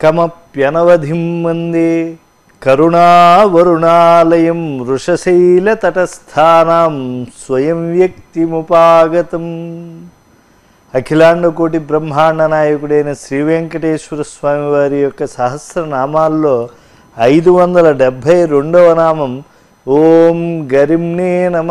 కమప్యనవధిం వందే కరుణావరుణాలయం వృషశైలతటస్థానాం స్వయం వ్యక్తిముపాగతం అఖిలాండ కోటి బ్రహ్మాండ నాయకుడైన శ్రీ వెంకటేశ్వర స్వామి వారి యొక్క సహస్రనామాల్లో ఐదు వందల డెబ్భై రెండవ నామం ఓం గరిమ్నే నమ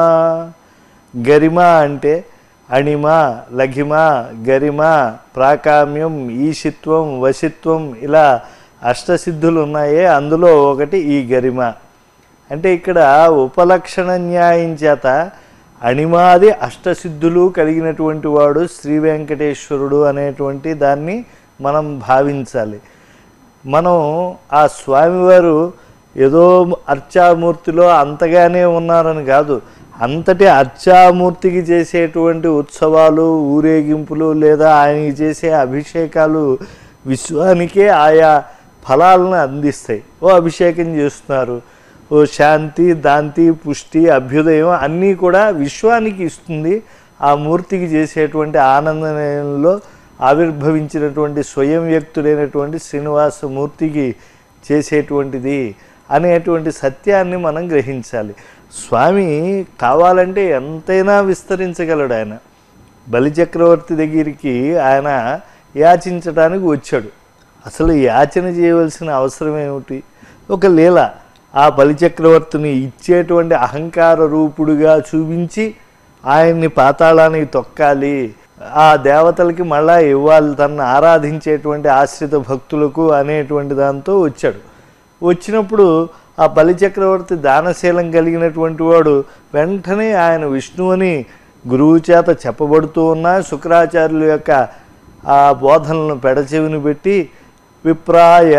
గరిమ అంటే అణిమ లఘిమ గరిమ ప్రాకామ్యం ఈశిత్వం వశిత్వం ఇలా అష్టసిద్ధులు ఉన్నాయే అందులో ఒకటి ఈ గరిమ అంటే ఇక్కడ ఉపలక్షణ న్యాయం చేత అణిమాది అష్టసిద్ధులు కలిగినటువంటి వాడు శ్రీ వెంకటేశ్వరుడు అనేటువంటి దాన్ని మనం భావించాలి మనం ఆ స్వామివారు ఏదో అర్చామూర్తిలో అంతగానే ఉన్నారని కాదు అంతటి అర్చామూర్తికి చేసేటువంటి ఉత్సవాలు ఊరేగింపులు లేదా ఆయనకి చేసే అభిషేకాలు విశ్వానికే ఆయా ఫలాలను అందిస్తాయి ఓ అభిషేకం చేస్తున్నారు ఓ శాంతి దాంతి పుష్టి అభ్యుదయం అన్నీ కూడా విశ్వానికి ఇస్తుంది ఆ మూర్తికి చేసేటువంటి ఆనందంలో ఆవిర్భవించినటువంటి స్వయం వ్యక్తుడైనటువంటి శ్రీనివాస మూర్తికి చేసేటువంటిది అనేటువంటి సత్యాన్ని మనం గ్రహించాలి స్వామి కావాలంటే ఎంతైనా విస్తరించగలడు ఆయన బలిచక్రవర్తి దగ్గరికి ఆయన యాచించడానికి వచ్చాడు అసలు యాచన చేయవలసిన అవసరం ఏమిటి ఒక లీల ఆ బలిచక్రవర్తిని ఇచ్చేటువంటి అహంకార రూపుడుగా చూపించి ఆయన్ని పాతాళానికి తొక్కాలి ఆ దేవతలకి మళ్ళా ఇవ్వాలి తనను ఆరాధించేటువంటి ఆశ్రిత భక్తులకు అనేటువంటి దాంతో వచ్చాడు వచ్చినప్పుడు ఆ బలిచక్రవర్తి దానశీలం కలిగినటువంటి వాడు వెంటనే ఆయన విష్ణువుని గురువు చేత చెప్పబడుతూ ఉన్న శుక్రాచార్యుల యొక్క ఆ బోధనలను పెడచెవిని పెట్టి విప్రాయ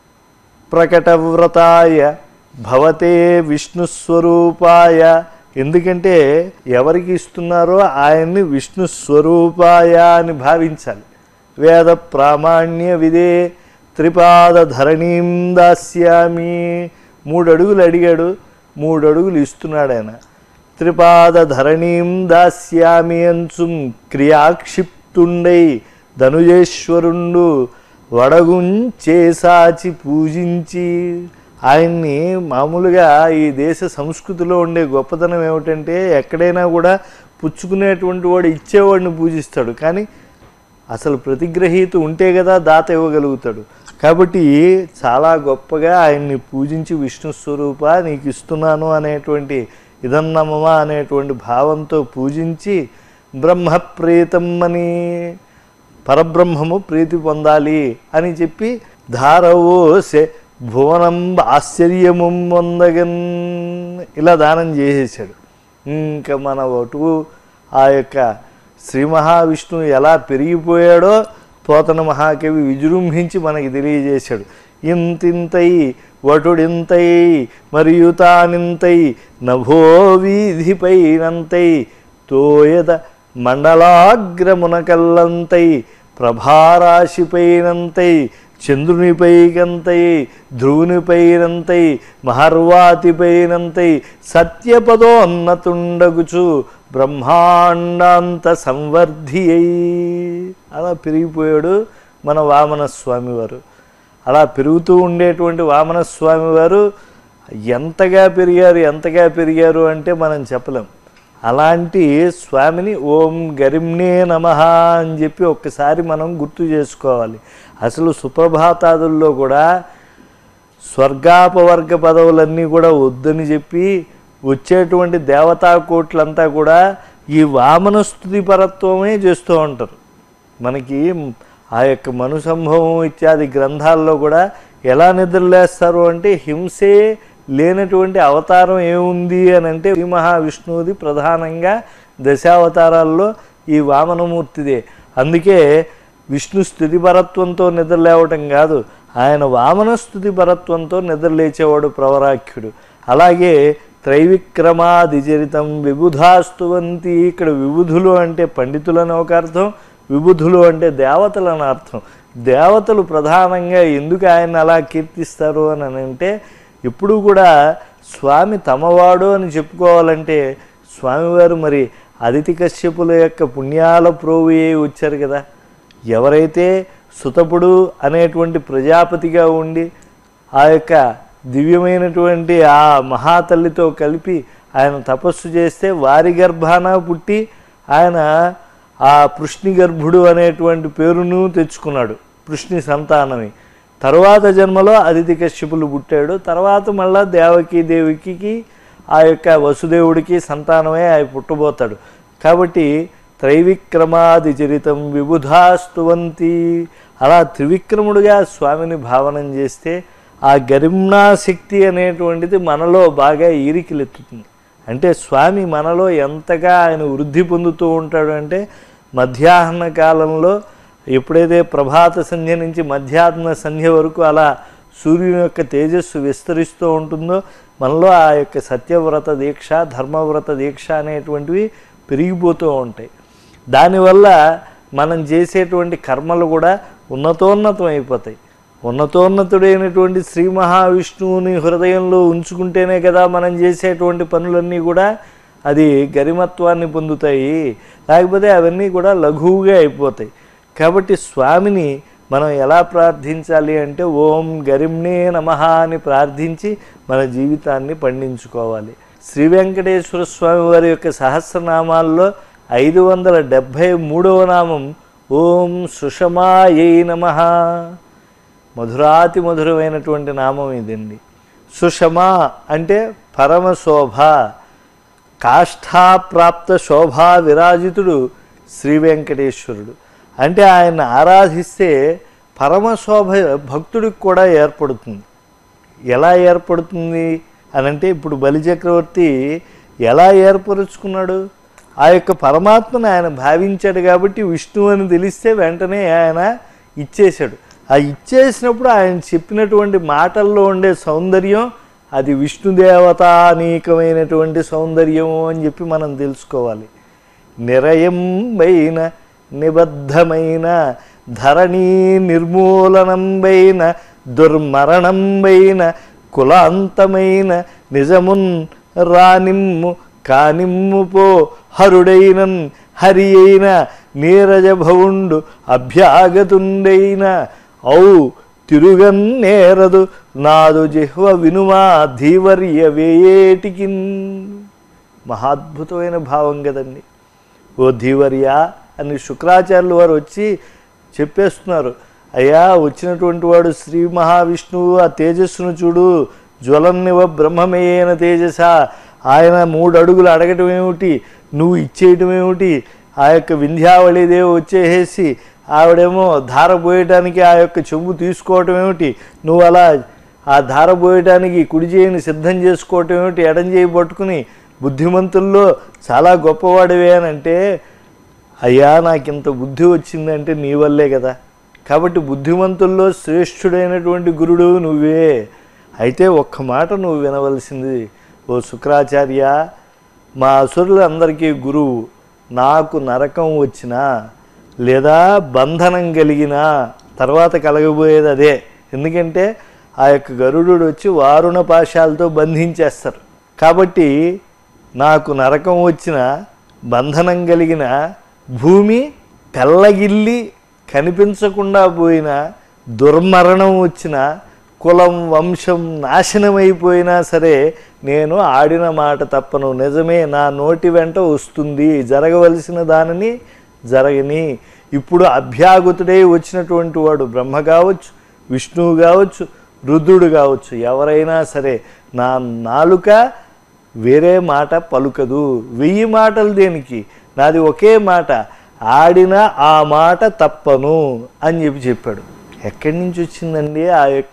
ప్రకటవ్రతాయ భవతే విష్ణుస్వరూపాయ ఎందుకంటే ఎవరికి ఇస్తున్నారో ఆయన్ని విష్ణు స్వరూపాయ అని భావించాలి వేద ప్రామాణ్య విదే త్రిపాద ధరణీం దాస్యామి మూడు అడుగులు అడిగాడు మూడు అడుగులు ఇస్తున్నాడు ఆయన త్రిపాద ధరణీం దాస్యామి అంచుం క్రియాక్షిప్తుండై ధనుజేశ్వరుండు వడగుంచేసాచి పూజించి ఆయన్ని మామూలుగా ఈ దేశ సంస్కృతిలో ఉండే గొప్పతనం ఏమిటంటే ఎక్కడైనా కూడా పుచ్చుకునేటువంటి వాడు ఇచ్చేవాడిని పూజిస్తాడు కానీ అసలు ప్రతిగ్రహీత ఉంటే కదా దాత ఇవ్వగలుగుతాడు కాబట్టి చాలా గొప్పగా ఆయన్ని పూజించి విష్ణు స్వరూప నీకు ఇస్తున్నాను అనేటువంటి ఇదన్నమమా అనేటువంటి భావంతో పూజించి బ్రహ్మప్రీతం అని పరబ్రహ్మము ప్రీతి పొందాలి అని చెప్పి ధారవోసే భువనం ఆశ్చర్యము పొందగన్ ఇలా దానం చేసేసాడు ఇంకా మన ఒటు ఆ యొక్క శ్రీ మహావిష్ణువు ఎలా పెరిగిపోయాడో పోతన మహాకవి విజృంభించి మనకి తెలియజేశాడు ఇంతింతై వటుడింతై మరియు తానింతై నభో వీధిపైనంతై తోయద మండలాగ్రమునకల్లంతై ప్రభారాశిపైనంతై చంద్రునిపైకంతై ధ్రువునిపైనంతై మహర్వాతిపైనంతై సత్యపదోన్నతుండగుచు బ్రహ్మాండాంత సంవర్ధి అయి అలా పెరిగిపోయాడు మన వామన స్వామివారు అలా పెరుగుతూ ఉండేటువంటి వామన స్వామివారు ఎంతగా పెరిగారు ఎంతగా పెరిగారు అంటే మనం చెప్పలేం అలాంటి స్వామిని ఓం గరిమ్నే నమ అని చెప్పి ఒక్కసారి మనం గుర్తు చేసుకోవాలి అసలు సుప్రభాతాదుల్లో కూడా స్వర్గాపవర్గ పదవులన్నీ కూడా వద్దని చెప్పి వచ్చేటువంటి దేవతా కోట్లంతా కూడా ఈ వామన స్థుతి పరత్వమే చేస్తూ ఉంటారు మనకి ఆ యొక్క మను సంభవం ఇత్యాది గ్రంథాల్లో కూడా ఎలా నిద్రలేస్తారు అంటే హింసే లేనటువంటి అవతారం ఏముంది అని అంటే శ్రీ మహావిష్ణువుది ప్రధానంగా దశావతారాల్లో ఈ వామనమూర్తిదే అందుకే విష్ణు స్థుతి పరత్వంతో నిద్రలేవటం కాదు ఆయన వామన స్థుతి పరత్వంతో నిద్రలేచేవాడు ప్రవరాఖ్యుడు అలాగే త్రైవిక్రమాదిచరితం విబుధాస్తువంతి ఇక్కడ విబుధులు అంటే పండితులని ఒక అర్థం విబుధులు అంటే దేవతలని అర్థం దేవతలు ప్రధానంగా ఎందుకు ఆయన అలా కీర్తిస్తారు అని అంటే ఎప్పుడు కూడా స్వామి తమవాడు అని చెప్పుకోవాలంటే స్వామివారు మరి అదితి కశ్యపుల యొక్క పుణ్యాల ప్రోవి వచ్చారు కదా ఎవరైతే సుతపుడు అనేటువంటి ప్రజాపతిగా ఉండి ఆ యొక్క దివ్యమైనటువంటి ఆ మహాతల్లితో కలిపి ఆయన తపస్సు చేస్తే వారి గర్భాన పుట్టి ఆయన ఆ పృష్ణి గర్భుడు అనేటువంటి పేరును తెచ్చుకున్నాడు పృష్ణి సంతానమి తరువాత జన్మలో అదితి కశ్యపులు పుట్టాడు తర్వాత మళ్ళా దేవకి దేవికి ఆ యొక్క వసుదేవుడికి సంతానమే ఆయన పుట్టబోతాడు కాబట్టి త్రైవిక్రమాది చరితం విబుధాస్తువంతి అలా త్రివిక్రముడుగా స్వామిని భావనం చేస్తే ఆ గరిమ్నా శక్తి అనేటువంటిది మనలో బాగా ఈరికిలెత్తుతుంది అంటే స్వామి మనలో ఎంతగా ఆయన వృద్ధి పొందుతూ ఉంటాడు అంటే మధ్యాహ్న కాలంలో ఎప్పుడైతే ప్రభాత సంధ్య నుంచి మధ్యాహ్న సంధ్య వరకు అలా సూర్యుని యొక్క తేజస్సు విస్తరిస్తూ ఉంటుందో మనలో ఆ యొక్క సత్యవ్రత దీక్ష ధర్మవ్రత దీక్ష అనేటువంటివి పెరిగిపోతూ ఉంటాయి దానివల్ల మనం చేసేటువంటి కర్మలు కూడా ఉన్నతోన్నతం అయిపోతాయి ఉన్నతోన్నతుడైనటువంటి శ్రీ మహావిష్ణువుని హృదయంలో ఉంచుకుంటేనే కదా మనం చేసేటువంటి పనులన్నీ కూడా అది గరిమత్వాన్ని పొందుతాయి లేకపోతే అవన్నీ కూడా లఘువుగా అయిపోతాయి కాబట్టి స్వామిని మనం ఎలా ప్రార్థించాలి అంటే ఓం గరిమ్నే నమ అని ప్రార్థించి మన జీవితాన్ని పండించుకోవాలి శ్రీ వెంకటేశ్వర స్వామి వారి యొక్క సహస్రనామాల్లో ఐదు వందల డెబ్భై మూడవ నామం ఓం సుషమాయై నమ మధురాతి మధురమైనటువంటి నామం ఇదండి సుషమ అంటే పరమశోభ కాష్ఠాప్రాప్త శోభా విరాజితుడు శ్రీ వెంకటేశ్వరుడు అంటే ఆయన ఆరాధిస్తే పరమశోభ భక్తుడికి కూడా ఏర్పడుతుంది ఎలా ఏర్పడుతుంది అని అంటే ఇప్పుడు బలిచక్రవర్తి ఎలా ఏర్పరుచుకున్నాడు ఆ యొక్క పరమాత్మను ఆయన భావించాడు కాబట్టి విష్ణువు అని తెలిస్తే వెంటనే ఆయన ఇచ్చేశాడు ఆ ఇచ్చేసినప్పుడు ఆయన చెప్పినటువంటి మాటల్లో ఉండే సౌందర్యం అది విష్ణుదేవతానీకమైనటువంటి సౌందర్యము అని చెప్పి మనం తెలుసుకోవాలి నిరయంబైన నిబద్ధమైన ధరణీ నిర్మూలనంబైన దుర్మరణంబైన కులాంతమైన నిజమున్ రానిమ్ము కానిమ్ము పో హరుడైనన్ హరి అయిన నీరజభవుండు అభ్యాగతుండైన ఔ తిరుగన్ నేరదు నాదు జిహ్వ వినుమా ధీవర్య వేయేటికిన్ మహాద్భుతమైన భావం కదండి ఓ ధీవర్య అని శుక్రాచార్యులు వారు వచ్చి చెప్పేస్తున్నారు అయ్యా వచ్చినటువంటి వాడు శ్రీ మహావిష్ణువు ఆ తేజస్సును చూడు జ్వలన్నివ బ్రహ్మమేన తేజస ఆయన మూడు అడుగులు అడగటం ఏమిటి నువ్వు ఇచ్చేయటం ఏమిటి ఆ యొక్క వింధ్యావళిదేవి వచ్చేసేసి ఆవిడేమో ధార పోయటానికి ఆ యొక్క చెంబు తీసుకోవటం ఏమిటి నువ్వు అలా ఆ ధార పోయటానికి కుడి చేయిని సిద్ధం చేసుకోవటం ఏమిటి ఎడం చేయి పట్టుకుని బుద్ధిమంతుల్లో చాలా గొప్పవాడివే అని అంటే అయ్యా నాకు ఇంత బుద్ధి వచ్చిందంటే నీ వల్లే కదా కాబట్టి బుద్ధిమంతుల్లో శ్రేష్ఠుడైనటువంటి గురుడు నువ్వే అయితే ఒక్క మాట నువ్వు వినవలసింది ఓ శుక్రాచార్య మా అసురులందరికీ గురువు నాకు నరకం వచ్చినా లేదా బంధనం కలిగినా తర్వాత కలగబోయేది అదే ఎందుకంటే ఆ యొక్క గరుడు వచ్చి వారుణ పాశాలతో బంధించేస్తారు కాబట్టి నాకు నరకం వచ్చిన బంధనం కలిగిన భూమి తెల్లగిల్లి కనిపించకుండా పోయిన దుర్మరణం వచ్చిన కులం వంశం నాశనమైపోయినా సరే నేను ఆడిన మాట తప్పను నిజమే నా నోటి వెంట వస్తుంది జరగవలసిన దానిని జరగని ఇప్పుడు అభ్యాగతుడై వచ్చినటువంటి వాడు బ్రహ్మ కావచ్చు విష్ణువు కావచ్చు రుద్రుడు కావచ్చు ఎవరైనా సరే నా నాలుక వేరే మాట పలుకదు వెయ్యి మాటలు దేనికి నాది ఒకే మాట ఆడిన ఆ మాట తప్పను అని చెప్పి చెప్పాడు ఎక్కడి నుంచి వచ్చిందండి ఆ యొక్క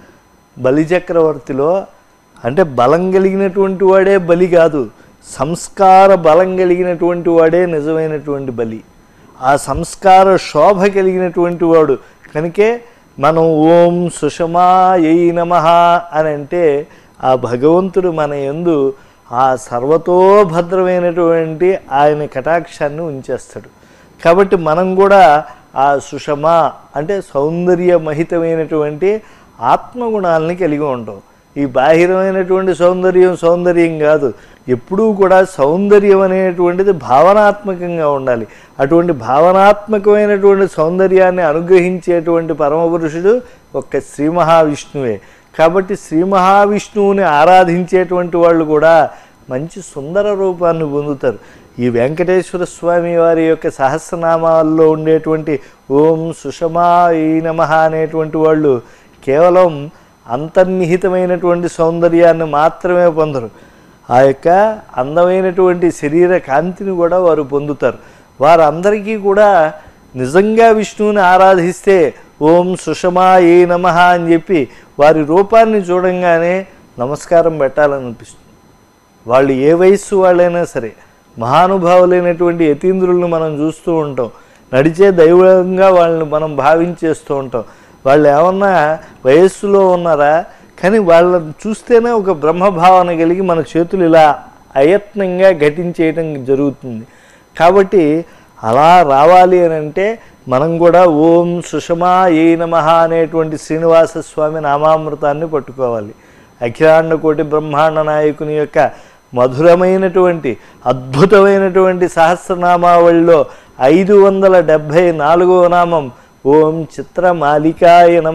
బలిచక్రవర్తిలో అంటే బలం కలిగినటువంటి వాడే బలి కాదు సంస్కార బలం కలిగినటువంటి వాడే నిజమైనటువంటి బలి ఆ సంస్కార శోభ కలిగినటువంటి వాడు కనుకే మనం ఓం సుషమాయై నమ అని అంటే ఆ భగవంతుడు మన యందు ఆ సర్వతోభద్రమైనటువంటి ఆయన కటాక్షాన్ని ఉంచేస్తాడు కాబట్టి మనం కూడా ఆ సుషమ అంటే సౌందర్యమహితమైనటువంటి ఆత్మగుణాలని కలిగి ఉంటాం ఈ బాహిరమైనటువంటి సౌందర్యం సౌందర్యం కాదు ఎప్పుడూ కూడా సౌందర్యం అనేటువంటిది భావనాత్మకంగా ఉండాలి అటువంటి భావనాత్మకమైనటువంటి సౌందర్యాన్ని అనుగ్రహించేటువంటి పరమపురుషుడు ఒక్క శ్రీ మహావిష్ణువే కాబట్టి శ్రీ మహావిష్ణువుని ఆరాధించేటువంటి వాళ్ళు కూడా మంచి సుందర రూపాన్ని పొందుతారు ఈ వెంకటేశ్వర స్వామి వారి యొక్క సహస్రనామాల్లో ఉండేటువంటి ఓం సుషమా ఈ నమ అనేటువంటి వాళ్ళు కేవలం అంతర్నిహితమైనటువంటి సౌందర్యాన్ని మాత్రమే పొందరు ఆ యొక్క అందమైనటువంటి శరీర కాంతిని కూడా వారు పొందుతారు వారందరికీ కూడా నిజంగా విష్ణువుని ఆరాధిస్తే ఓం సుషమా ఏ నమ అని చెప్పి వారి రూపాన్ని చూడంగానే నమస్కారం పెట్టాలనిపిస్తుంది వాళ్ళు ఏ వయస్సు వాళ్ళైనా సరే మహానుభావులైనటువంటి యతీంద్రులను మనం చూస్తూ ఉంటాం నడిచే దైవంగా వాళ్ళని మనం భావించేస్తూ ఉంటాం వాళ్ళు ఏమన్నా వయస్సులో ఉన్నారా కానీ వాళ్ళని చూస్తేనే ఒక బ్రహ్మభావన కలిగి మన చేతులు ఇలా అయత్నంగా ఘటించేయటం జరుగుతుంది కాబట్టి అలా రావాలి అని అంటే మనం కూడా ఓం సుషమా ఏ నమ అనేటువంటి శ్రీనివాస స్వామి నామామృతాన్ని పట్టుకోవాలి అఖిలాండ కోటి బ్రహ్మాండ నాయకుని యొక్క మధురమైనటువంటి అద్భుతమైనటువంటి సహస్రనామావళిలో ఐదు వందల డెబ్భై నాలుగవ నామం ఓం చిత్రమాలికాయ నమ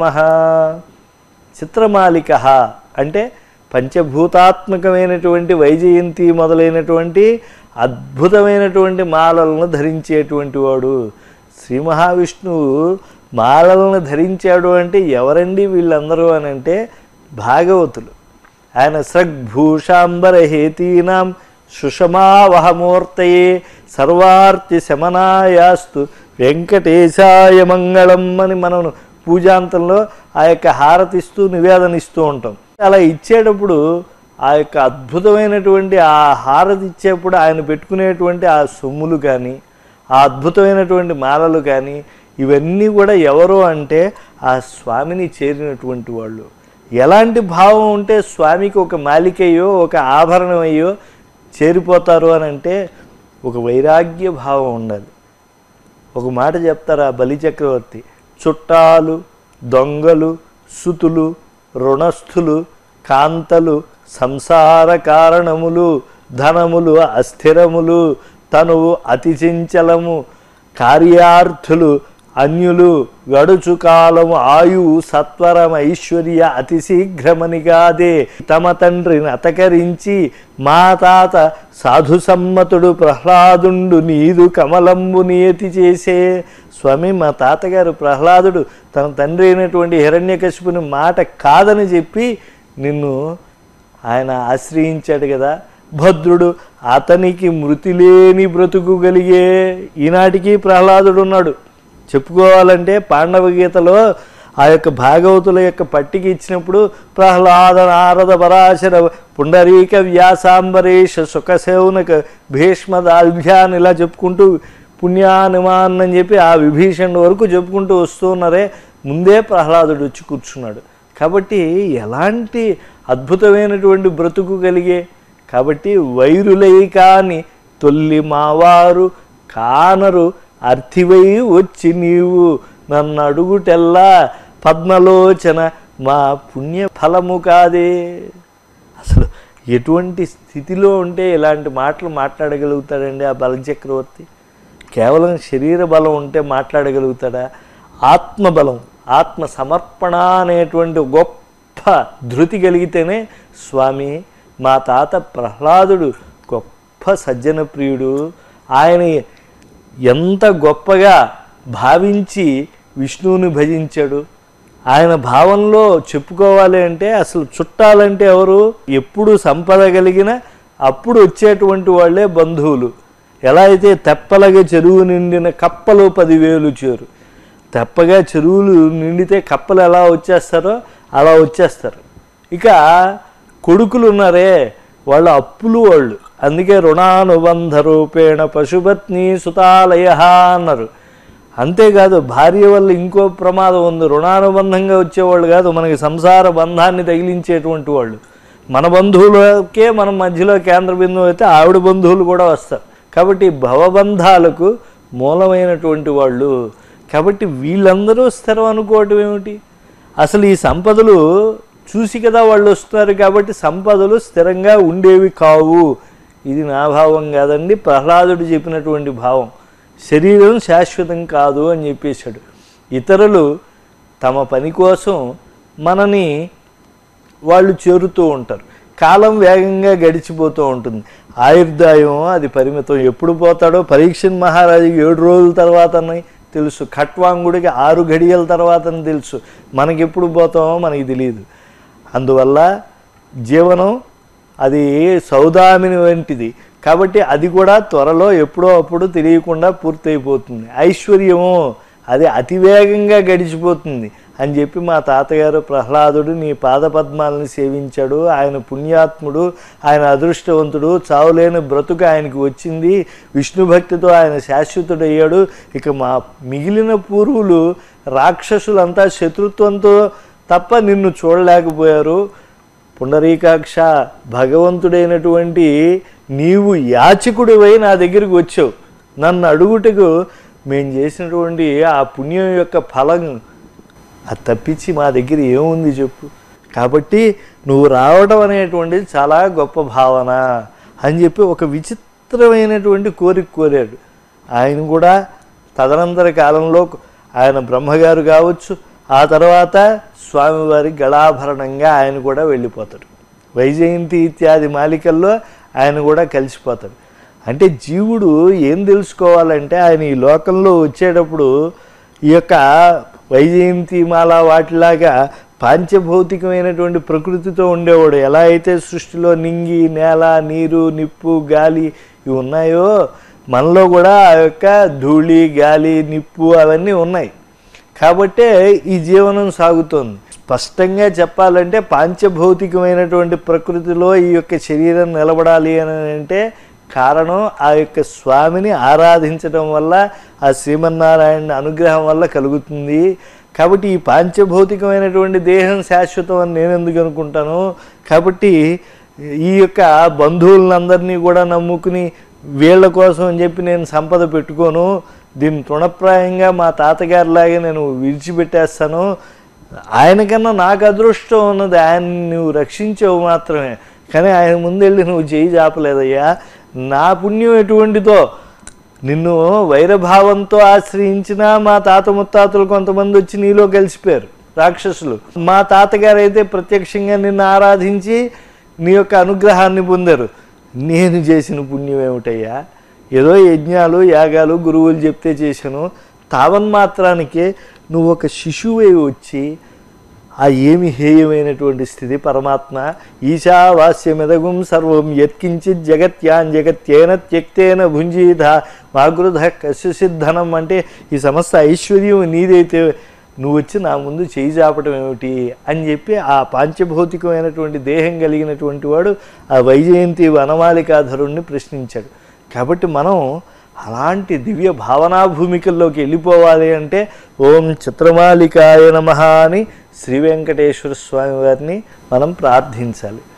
చిత్రమాలిక అంటే పంచభూతాత్మకమైనటువంటి వైజయంతి మొదలైనటువంటి అద్భుతమైనటువంటి మాలలను ధరించేటువంటి వాడు శ్రీ మహావిష్ణువు మాలలను ధరించాడు అంటే ఎవరండి వీళ్ళందరూ అని అంటే భాగవతులు ఆయన సృగ్భూషాంబర హేతీనాం సుషమావహమూర్తయే సర్వార్తి శమనాయాస్తు వెంకటేశాయ మంగళం అని మనం పూజాంతంలో ఆ యొక్క హారతిస్తూ నివేదన ఇస్తూ ఉంటాం అలా ఇచ్చేటప్పుడు ఆ యొక్క అద్భుతమైనటువంటి ఆ హారతి ఇచ్చేప్పుడు ఆయన పెట్టుకునేటువంటి ఆ సొమ్ములు కానీ ఆ అద్భుతమైనటువంటి మాలలు కానీ ఇవన్నీ కూడా ఎవరు అంటే ఆ స్వామిని చేరినటువంటి వాళ్ళు ఎలాంటి భావం ఉంటే స్వామికి ఒక మాలికయ్యో ఒక ఆభరణమయ్యో చేరిపోతారు అని అంటే ఒక వైరాగ్య భావం ఉండాలి ఒక మాట చెప్తారా బలి చక్రవర్తి చుట్టాలు దొంగలు సుతులు రుణస్థులు కాంతలు సంసార కారణములు ధనములు అస్థిరములు తనువు అతి చంచలము కార్యార్థులు అన్యులు గడుచు కాలము ఆయువు సత్వరం ఐశ్వర్య అతి శీఘ్రమనిగాదే తమ తండ్రిని అతకరించి మా తాత సాధు సమ్మతుడు ప్రహ్లాదుండు నీదు కమలంబు నియతి చేసే స్వామి మా తాతగారు ప్రహ్లాదుడు తన తండ్రి అయినటువంటి హిరణ్యకశిపుని మాట కాదని చెప్పి నిన్ను ఆయన ఆశ్రయించాడు కదా భద్రుడు అతనికి మృతి లేని బ్రతుకు కలిగే ఈనాటికి ప్రహ్లాదుడు ఉన్నాడు చెప్పుకోవాలంటే పాండవ గీతలో ఆ యొక్క భాగవతుల యొక్క పట్టికి ఇచ్చినప్పుడు ప్రహ్లాద నారద పరాశర పుండరీక వ్యాసాంబరేష సుఖశౌనక భీష్మదాల్భ్యాన్ ఇలా చెప్పుకుంటూ పుణ్యానుమాన్ అని చెప్పి ఆ విభీషణుడు వరకు చెప్పుకుంటూ వస్తూ ఉన్నారే ముందే ప్రహ్లాదుడు వచ్చి కూర్చున్నాడు కాబట్టి ఎలాంటి అద్భుతమైనటువంటి బ్రతుకు కలిగే కాబట్టి వైరులై కాని తొల్లి మావారు కానరు అర్థివై వచ్చి నీవు నన్ను అడుగుటెల్లా పద్మలోచన మా పుణ్య ఫలము కాదే అసలు ఎటువంటి స్థితిలో ఉంటే ఇలాంటి మాటలు మాట్లాడగలుగుతాడండి ఆ బలచక్రవర్తి కేవలం శరీర బలం ఉంటే మాట్లాడగలుగుతాడా ఆత్మబలం ఆత్మ సమర్పణ అనేటువంటి గొప్ప ధృతి కలిగితేనే స్వామి మా తాత ప్రహ్లాదుడు గొప్ప సజ్జన ప్రియుడు ఆయన ఎంత గొప్పగా భావించి విష్ణువుని భజించాడు ఆయన భావంలో చెప్పుకోవాలి అంటే అసలు చుట్టాలంటే ఎవరు ఎప్పుడు సంపద కలిగిన అప్పుడు వచ్చేటువంటి వాళ్ళే బంధువులు ఎలా అయితే తెప్పలగా చెరువు నిండిన కప్పలు పదివేలు చేరు తెప్పగా చెరువులు నిండితే కప్పలు ఎలా వచ్చేస్తారో అలా వచ్చేస్తారు ఇక కొడుకులు ఉన్నారే వాళ్ళ అప్పులు వాళ్ళు అందుకే రుణానుబంధ రూపేణ పశుపత్ని సుతాలయ అన్నారు అంతేకాదు భార్య వల్ల ఇంకో ప్రమాదం ఉంది రుణానుబంధంగా వచ్చేవాళ్ళు కాదు మనకి సంసార బంధాన్ని తగిలించేటువంటి వాళ్ళు మన బంధువులకే మనం మధ్యలో కేంద్ర బిందువు అయితే ఆవిడ బంధువులు కూడా వస్తారు కాబట్టి భవబంధాలకు మూలమైనటువంటి వాళ్ళు కాబట్టి వీళ్ళందరూ స్థిరం అనుకోవటం ఏమిటి అసలు ఈ సంపదలు చూసి కదా వాళ్ళు వస్తున్నారు కాబట్టి సంపదలు స్థిరంగా ఉండేవి కావు ఇది నా భావం కాదండి ప్రహ్లాదుడు చెప్పినటువంటి భావం శరీరం శాశ్వతం కాదు అని చెప్పేశాడు ఇతరులు తమ పని కోసం మనని వాళ్ళు చేరుతూ ఉంటారు కాలం వేగంగా గడిచిపోతూ ఉంటుంది ఆయుర్దాయం అది పరిమితం ఎప్పుడు పోతాడో పరీక్షన్ మహారాజుకి ఏడు రోజుల తర్వాతనే తెలుసు ఖట్వాంగుడికి ఆరు గడియల తర్వాతని తెలుసు మనకి ఎప్పుడు పోతామో మనకి తెలియదు అందువల్ల జీవనం అది సౌదామిని వంటిది కాబట్టి అది కూడా త్వరలో ఎప్పుడో అప్పుడు తెలియకుండా పూర్తయిపోతుంది ఐశ్వర్యము అది అతివేగంగా గడిచిపోతుంది అని చెప్పి మా తాతగారు ప్రహ్లాదుడు నీ పాదపద్మాలను సేవించాడు ఆయన పుణ్యాత్ముడు ఆయన అదృష్టవంతుడు చావులేని బ్రతుకు ఆయనకు వచ్చింది విష్ణు భక్తితో ఆయన శాశ్వతుడయ్యాడు ఇక మా మిగిలిన పూర్వులు రాక్షసులంతా శత్రుత్వంతో తప్ప నిన్ను చూడలేకపోయారు పుండరీకాక్ష భగవంతుడైనటువంటి నీవు యాచకుడివై నా దగ్గరికి వచ్చావు నన్ను అడుగుటకు మేము చేసినటువంటి ఆ పుణ్యం యొక్క ఫలం అది తప్పించి మా దగ్గర ఏముంది చెప్పు కాబట్టి నువ్వు రావడం అనేటువంటిది చాలా గొప్ప భావన అని చెప్పి ఒక విచిత్రమైనటువంటి కోరిక కోరాడు ఆయన కూడా తదనంతర కాలంలో ఆయన బ్రహ్మగారు కావచ్చు ఆ తర్వాత స్వామివారి గళాభరణంగా ఆయన కూడా వెళ్ళిపోతాడు వైజయంతి ఇత్యాది మాలికల్లో ఆయన కూడా కలిసిపోతాడు అంటే జీవుడు ఏం తెలుసుకోవాలంటే ఆయన ఈ లోకంలో వచ్చేటప్పుడు ఈ యొక్క వైజయంతి మాల వాటిలాగా పాంచభౌతికమైనటువంటి ప్రకృతితో ఉండేవాడు ఎలా అయితే సృష్టిలో నింగి నేల నీరు నిప్పు గాలి ఇవి ఉన్నాయో మనలో కూడా ఆ యొక్క ధూళి గాలి నిప్పు అవన్నీ ఉన్నాయి కాబట్టే ఈ జీవనం సాగుతోంది స్పష్టంగా చెప్పాలంటే పాంచభౌతికమైనటువంటి ప్రకృతిలో ఈ యొక్క శరీరం నిలబడాలి అని అంటే కారణం ఆ యొక్క స్వామిని ఆరాధించడం వల్ల ఆ శ్రీమన్నారాయణ అనుగ్రహం వల్ల కలుగుతుంది కాబట్టి ఈ పాంచభౌతికమైనటువంటి దేహం శాశ్వతం అని నేను ఎందుకు అనుకుంటాను కాబట్టి ఈ యొక్క బంధువులందరినీ కూడా నమ్ముకుని వీళ్ళ కోసం అని చెప్పి నేను సంపద పెట్టుకోను దీన్ని తృణప్రాయంగా మా తాతగారిలాగే నేను విడిచిపెట్టేస్తాను ఆయనకన్నా నాకు అదృష్టం ఉన్నది ఆయన నువ్వు రక్షించావు మాత్రమే కానీ ఆయన ముందెళ్ళి నువ్వు చేయి చాపలేదయ్యా నా పుణ్యం ఎటువంటిదో నిన్ను వైరభావంతో ఆశ్రయించిన మా తాత ముత్తాతలు కొంతమంది వచ్చి నీలో కలిసిపోయారు రాక్షసులు మా తాతగారు అయితే ప్రత్యక్షంగా నిన్ను ఆరాధించి నీ యొక్క అనుగ్రహాన్ని పొందారు నేను చేసిన పుణ్యం ఏమిటయ్యా ఏదో యజ్ఞాలు యాగాలు గురువులు చెప్తే చేశాను తావన్మాత్రానికే నువ్వు ఒక శిశువై వచ్చి ఆ ఏమి హేయమైనటువంటి స్థితి పరమాత్మ ఈశావాస్యమిదగుం సర్వం యత్కించిత్ జగత్యాన్ జగత్యేన త్యక్తేన భుంజీధ మాగృధ కశ్యసిద్ధనం అంటే ఈ సమస్త ఐశ్వర్యం నీదైతే నువ్వు వచ్చి నా ముందు చేయి చాపటం ఏమిటి అని చెప్పి ఆ పాంచభౌతికమైనటువంటి దేహం కలిగినటువంటి వాడు ఆ వైజయంతి వనమాలికాధరుణ్ణి ప్రశ్నించాడు కాబట్టి మనం అలాంటి దివ్య భావనా భూమికల్లోకి వెళ్ళిపోవాలి అంటే ఓం చిత్రమాలికాయ నమ అని శ్రీ వెంకటేశ్వర స్వామి వారిని మనం ప్రార్థించాలి